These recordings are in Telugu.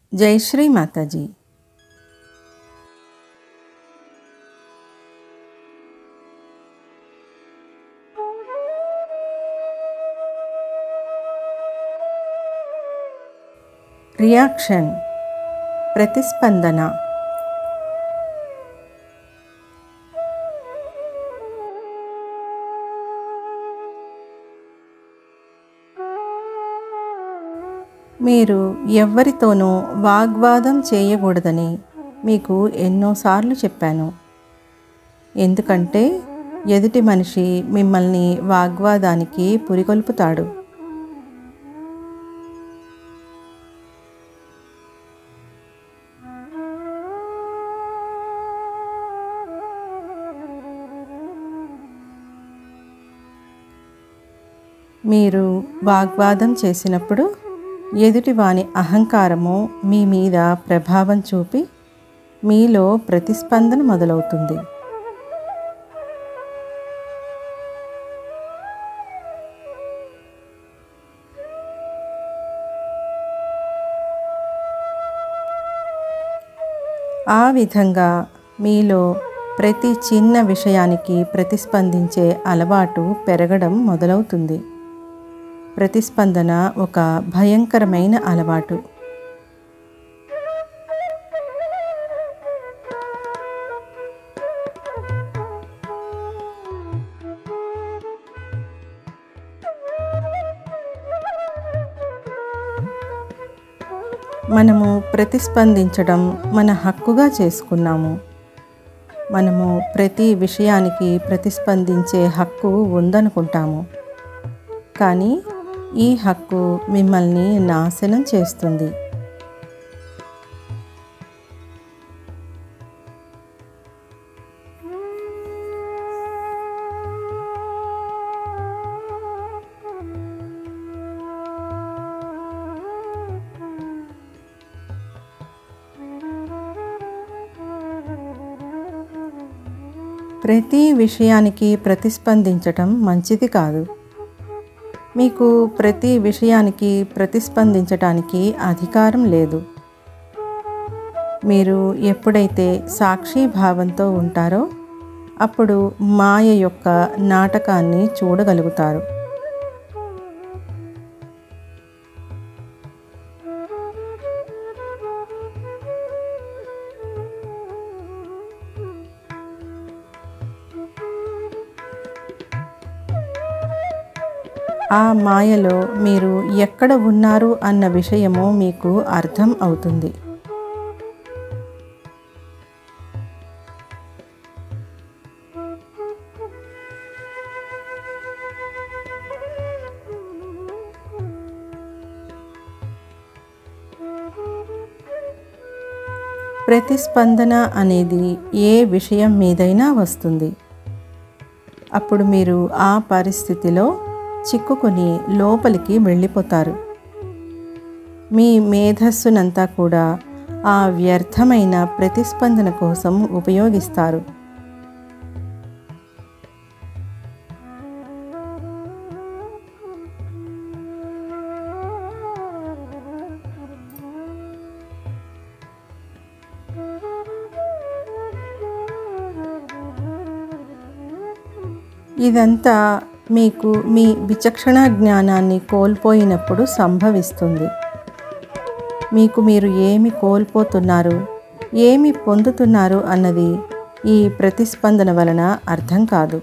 జై శ్రీ మాతాజీ రియాక్షన్ ప్రతిస్పందన మీరు ఎవ్వరితోనూ వాగ్వాదం చేయకూడదని మీకు ఎన్నోసార్లు చెప్పాను ఎందుకంటే ఎదుటి మనిషి మిమ్మల్ని వాగ్వాదానికి పురికొల్పుతాడు మీరు వాగ్వాదం చేసినప్పుడు ఎదుటివాని అహంకారము మీ మీద ప్రభావం చూపి మీలో ప్రతిస్పందన మొదలవుతుంది ఆ విధంగా మీలో ప్రతి చిన్న విషయానికి ప్రతిస్పందించే అలవాటు పెరగడం మొదలవుతుంది ప్రతిస్పందన ఒక భయంకరమైన అలవాటు మనము ప్రతిస్పందించడం మన హక్కుగా చేసుకున్నాము మనము ప్రతి విషయానికి ప్రతిస్పందించే హక్కు ఉందనుకుంటాము కానీ ఈ హక్కు మిమ్మల్ని నాశనం చేస్తుంది ప్రతి విషయానికి ప్రతిస్పందించటం మంచిది కాదు మీకు ప్రతి విషయానికి ప్రతిస్పందించటానికి అధికారం లేదు మీరు ఎప్పుడైతే సాక్షి భావంతో ఉంటారో అప్పుడు మాయ యొక్క నాటకాన్ని చూడగలుగుతారు ఆ మాయలో మీరు ఎక్కడ ఉన్నారు అన్న విషయము మీకు అర్థం అవుతుంది ప్రతిస్పందన అనేది ఏ విషయం మీదైనా వస్తుంది అప్పుడు మీరు ఆ పరిస్థితిలో చిక్కుకొని లోపలికి వెళ్ళిపోతారు మీ మేధస్సునంతా కూడా ఆ వ్యర్థమైన ప్రతిస్పందన కోసం ఉపయోగిస్తారు ఇదంతా మీకు మీ విచక్షణ జ్ఞానాన్ని కోల్పోయినప్పుడు సంభవిస్తుంది మీకు మీరు ఏమి కోల్పోతున్నారు ఏమి పొందుతున్నారు అన్నది ఈ ప్రతిస్పందన వలన అర్థం కాదు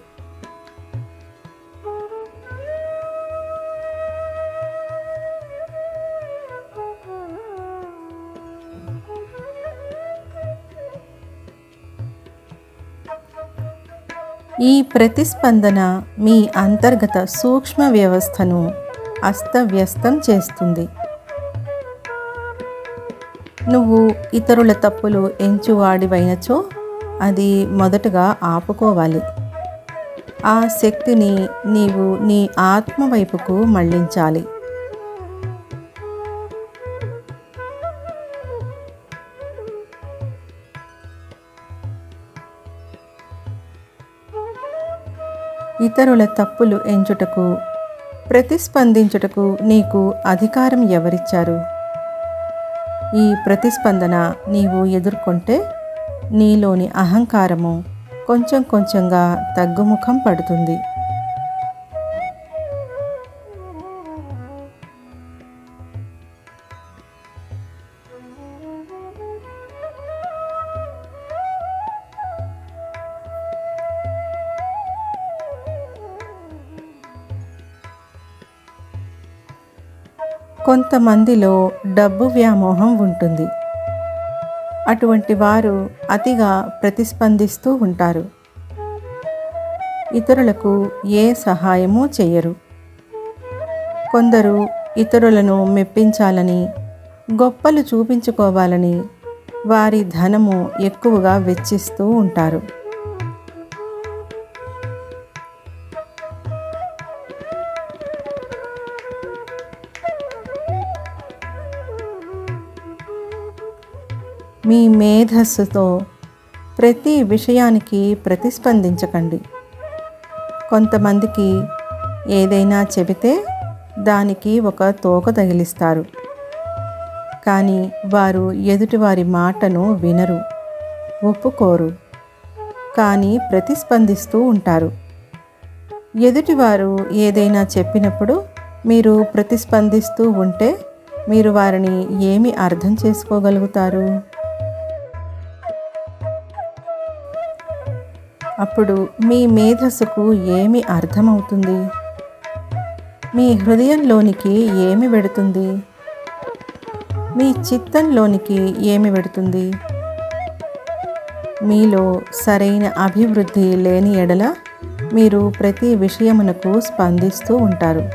ఈ ప్రతిస్పందన మీ అంతర్గత సూక్ష్మ వ్యవస్థను అస్తవ్యస్తం చేస్తుంది నువ్వు ఇతరుల తప్పులు ఎంచువాడివైనచో అది మొదటగా ఆపుకోవాలి ఆ శక్తిని నీవు నీ ఆత్మ వైపుకు మళ్ళించాలి ఇతరుల తప్పులు ఎంచుటకు ప్రతిస్పందించుటకు నీకు అధికారం ఎవరిచ్చారు ఈ ప్రతిస్పందన నీవు ఎదుర్కొంటే నీలోని అహంకారము కొంచెం కొంచెంగా తగ్గుముఖం పడుతుంది కొంతమందిలో డబ్బు వ్యామోహం ఉంటుంది అటువంటి వారు అతిగా ప్రతిస్పందిస్తూ ఉంటారు ఇతరులకు ఏ సహాయము చేయరు కొందరు ఇతరులను మెప్పించాలని గొప్పలు చూపించుకోవాలని వారి ధనము ఎక్కువగా వెచ్చిస్తూ ఉంటారు మీ మేధస్సుతో ప్రతి విషయానికి ప్రతిస్పందించకండి కొంతమందికి ఏదైనా చెబితే దానికి ఒక తోక తగిలిస్తారు కానీ వారు ఎదుటివారి మాటను వినరు ఒప్పుకోరు కానీ ప్రతిస్పందిస్తూ ఉంటారు ఎదుటివారు ఏదైనా చెప్పినప్పుడు మీరు ప్రతిస్పందిస్తూ ఉంటే మీరు వారిని ఏమి అర్థం చేసుకోగలుగుతారు అప్పుడు మీ మేధస్సుకు ఏమి అర్థమవుతుంది మీ హృదయంలోనికి ఏమి వెడుతుంది మీ చిత్తంలోనికి ఏమి వెడుతుంది మీలో సరైన అభివృద్ధి లేని ఎడల మీరు ప్రతి విషయమునకు స్పందిస్తూ ఉంటారు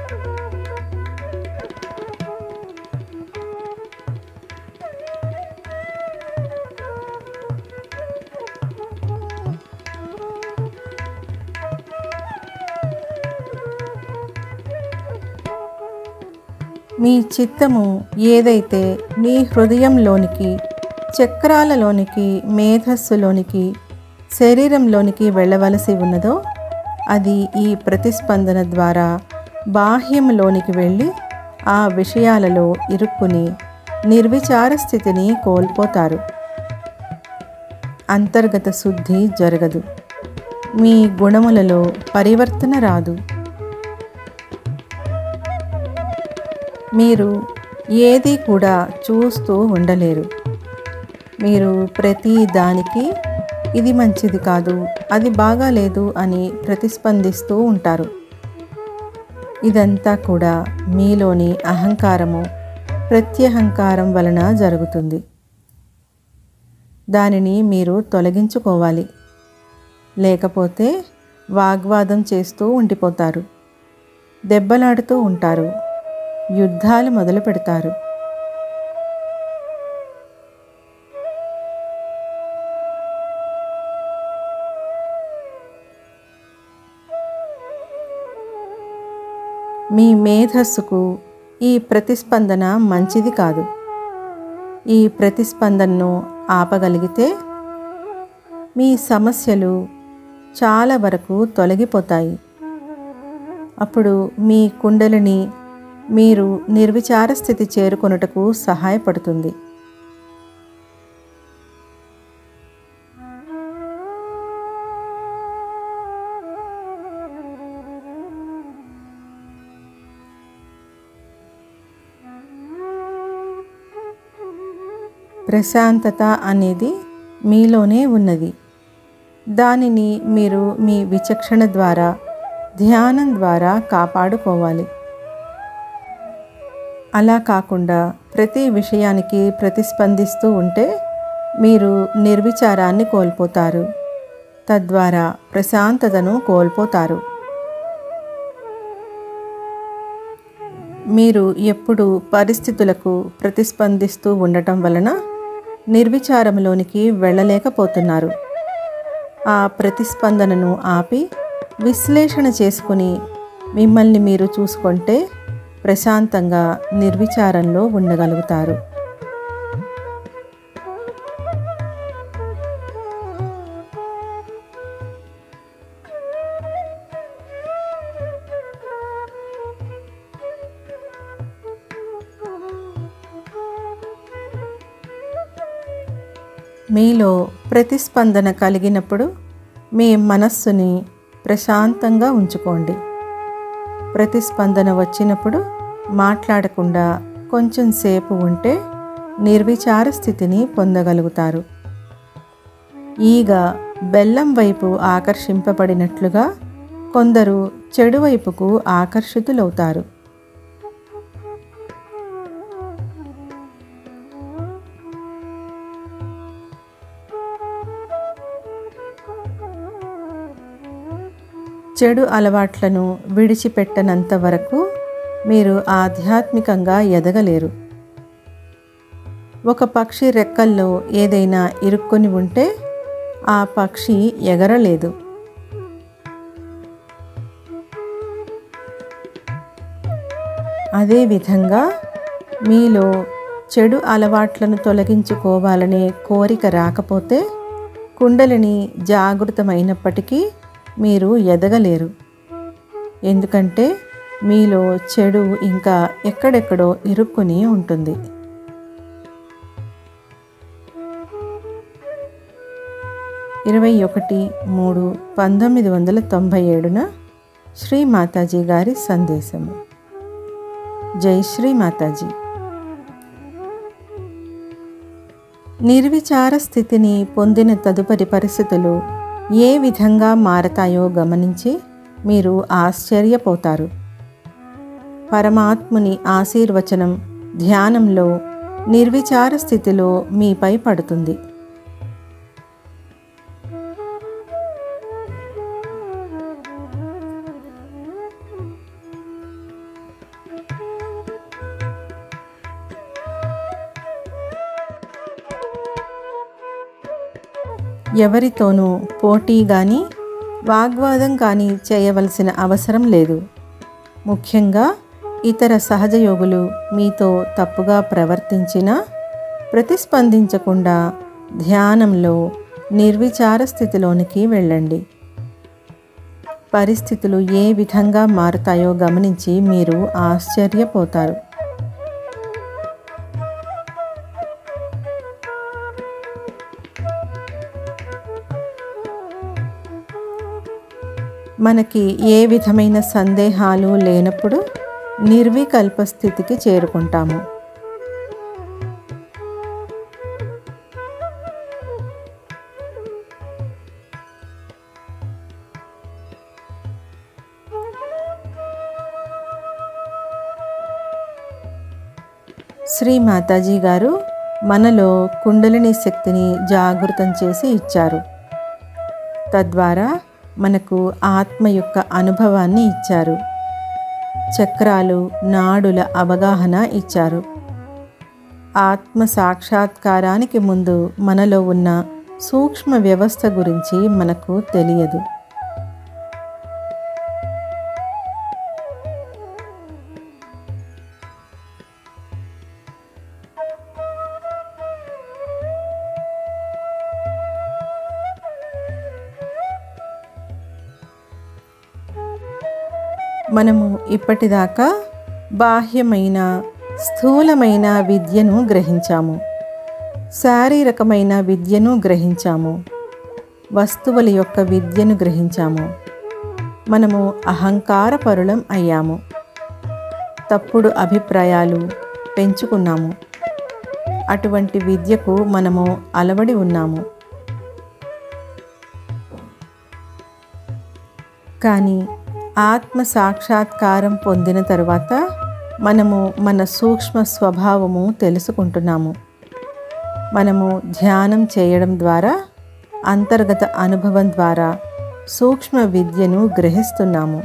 మీ చిత్తము ఏదైతే మీ హృదయంలోనికి చక్రాలలోనికి మేధస్సులోనికి శరీరంలోనికి వెళ్ళవలసి ఉన్నదో అది ఈ ప్రతిస్పందన ద్వారా బాహ్యంలోనికి వెళ్ళి ఆ విషయాలలో ఇరుక్కుని నిర్విచార స్థితిని కోల్పోతారు అంతర్గత శుద్ధి జరగదు మీ గుణములలో పరివర్తన రాదు మీరు ఏది కూడా చూస్తూ ఉండలేరు మీరు ప్రతి దానికి ఇది మంచిది కాదు అది బాగాలేదు అని ప్రతిస్పందిస్తూ ఉంటారు ఇదంతా కూడా మీలోని అహంకారము ప్రత్యహంకారం వలన జరుగుతుంది దానిని మీరు తొలగించుకోవాలి లేకపోతే వాగ్వాదం చేస్తూ ఉండిపోతారు దెబ్బలాడుతూ ఉంటారు యుద్ధాలు మొదలు పెడతారు మీ మేధస్సుకు ఈ ప్రతిస్పందన మంచిది కాదు ఈ ప్రతిస్పందనను ఆపగలిగితే మీ సమస్యలు చాలా వరకు తొలగిపోతాయి అప్పుడు మీ కుండలిని మీరు నిర్విచార స్థితి చేరుకొనుటకు సహాయపడుతుంది ప్రశాంతత అనేది మీలోనే ఉన్నది దానిని మీరు మీ విచక్షణ ద్వారా ధ్యానం ద్వారా కాపాడుకోవాలి అలా కాకుండా ప్రతి విషయానికి ప్రతిస్పందిస్తూ ఉంటే మీరు నిర్విచారాన్ని కోల్పోతారు తద్వారా ప్రశాంతతను కోల్పోతారు మీరు ఎప్పుడు పరిస్థితులకు ప్రతిస్పందిస్తూ ఉండటం వలన నిర్విచారంలోనికి వెళ్ళలేకపోతున్నారు ఆ ప్రతిస్పందనను ఆపి విశ్లేషణ చేసుకుని మిమ్మల్ని మీరు చూసుకుంటే ప్రశాంతంగా నిర్విచారంలో ఉండగలుగుతారు మీలో ప్రతిస్పందన కలిగినప్పుడు మీ మనస్సుని ప్రశాంతంగా ఉంచుకోండి ప్రతిస్పందన వచ్చినప్పుడు మాట్లాడకుండా కొంచెం సేపు ఉంటే నిర్విచార స్థితిని పొందగలుగుతారు ఈగ బెల్లం వైపు ఆకర్షింపబడినట్లుగా కొందరు చెడు వైపుకు ఆకర్షితులవుతారు చెడు అలవాట్లను విడిచిపెట్టనంత వరకు మీరు ఆధ్యాత్మికంగా ఎదగలేరు ఒక పక్షి రెక్కల్లో ఏదైనా ఇరుక్కొని ఉంటే ఆ పక్షి ఎగరలేదు అదేవిధంగా మీలో చెడు అలవాట్లను తొలగించుకోవాలనే కోరిక రాకపోతే కుండలిని జాగృతమైనప్పటికీ మీరు ఎదగలేరు ఎందుకంటే మీలో చెడు ఇంకా ఎక్కడెక్కడో ఇరుక్కుని ఉంటుంది ఇరవై ఒకటి మూడు పంతొమ్మిది వందల తొంభై ఏడున శ్రీ మాతాజీ గారి సందేశము జై శ్రీ మాతాజీ నిర్విచార స్థితిని పొందిన తదుపరి పరిస్థితులు ఏ విధంగా మారతాయో గమనించి మీరు ఆశ్చర్యపోతారు పరమాత్ముని ఆశీర్వచనం ధ్యానంలో నిర్విచార స్థితిలో మీపై పడుతుంది ఎవరితోనూ పోటీ కానీ వాగ్వాదం కానీ చేయవలసిన అవసరం లేదు ముఖ్యంగా ఇతర సహజయోగులు మీతో తప్పుగా ప్రవర్తించినా ప్రతిస్పందించకుండా ధ్యానంలో నిర్విచార స్థితిలోనికి వెళ్ళండి పరిస్థితులు ఏ విధంగా మారుతాయో గమనించి మీరు ఆశ్చర్యపోతారు మనకి ఏ విధమైన సందేహాలు లేనప్పుడు నిర్వికల్ప స్థితికి చేరుకుంటాము శ్రీ మాతాజీ గారు మనలో కుండలిని శక్తిని జాగృతం చేసి ఇచ్చారు తద్వారా మనకు ఆత్మ యొక్క అనుభవాన్ని ఇచ్చారు చక్రాలు నాడుల అవగాహన ఇచ్చారు ఆత్మ సాక్షాత్కారానికి ముందు మనలో ఉన్న సూక్ష్మ వ్యవస్థ గురించి మనకు తెలియదు మనము ఇప్పటిదాకా బాహ్యమైన స్థూలమైన విద్యను గ్రహించాము శారీరకమైన విద్యను గ్రహించాము వస్తువుల యొక్క విద్యను గ్రహించాము మనము అహంకార పరులం అయ్యాము తప్పుడు అభిప్రాయాలు పెంచుకున్నాము అటువంటి విద్యకు మనము అలవడి ఉన్నాము కానీ ఆత్మ సాక్షాత్కారం పొందిన తరువాత మనము మన సూక్ష్మ స్వభావము తెలుసుకుంటున్నాము మనము ధ్యానం చేయడం ద్వారా అంతర్గత అనుభవం ద్వారా సూక్ష్మ విద్యను గ్రహిస్తున్నాము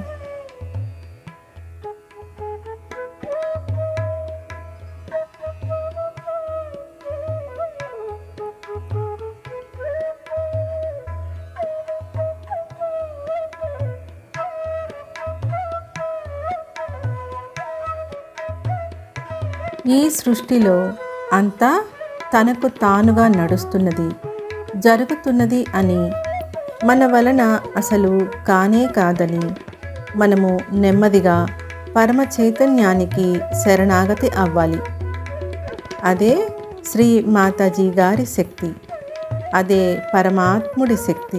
ఈ సృష్టిలో అంతా తనకు తానుగా నడుస్తున్నది జరుగుతున్నది అని మన వలన అసలు కానే కాదని మనము నెమ్మదిగా పరమ చైతన్యానికి శరణాగతి అవ్వాలి అదే శ్రీ మాతాజీ గారి శక్తి అదే పరమాత్ముడి శక్తి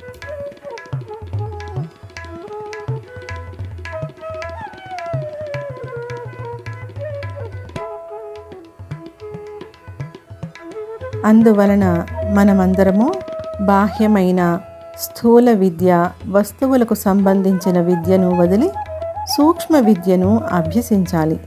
అందువలన మనమందరము బాహ్యమైన స్థూల విద్య వస్తువులకు సంబంధించిన విద్యను వదిలి సూక్ష్మ విద్యను అభ్యసించాలి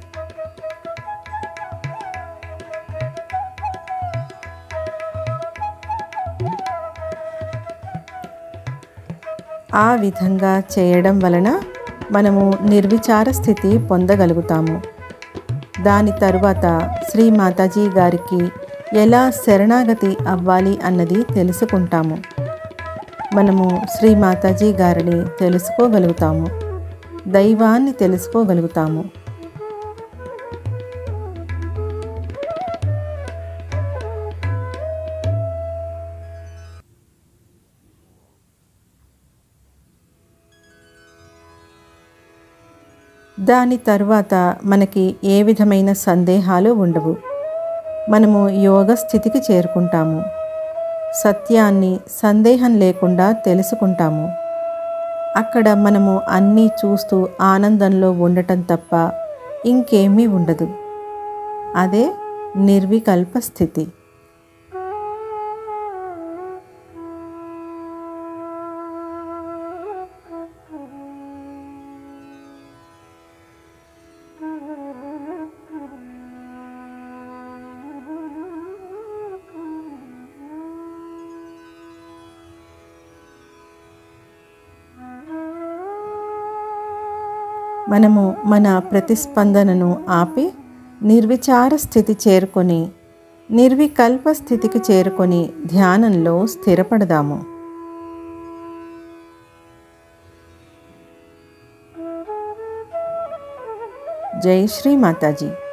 ఆ విధంగా చేయడం వలన మనము నిర్విచార స్థితి పొందగలుగుతాము దాని తరువాత శ్రీ మాతాజీ గారికి ఎలా శరణాగతి అవ్వాలి అన్నది తెలుసుకుంటాము మనము శ్రీ మాతాజీ గారిని తెలుసుకోగలుగుతాము దైవాన్ని తెలుసుకోగలుగుతాము దాని తరువాత మనకి ఏ విధమైన సందేహాలు ఉండవు మనము యోగ స్థితికి చేరుకుంటాము సత్యాన్ని సందేహం లేకుండా తెలుసుకుంటాము అక్కడ మనము అన్నీ చూస్తూ ఆనందంలో ఉండటం తప్ప ఇంకేమీ ఉండదు అదే నిర్వికల్ప స్థితి మనము మన ప్రతిస్పందనను ఆపి నిర్విచార స్థితి చేరుకొని నిర్వికల్ప స్థితికి చేరుకొని ధ్యానంలో స్థిరపడదాము జై శ్రీ మాతాజీ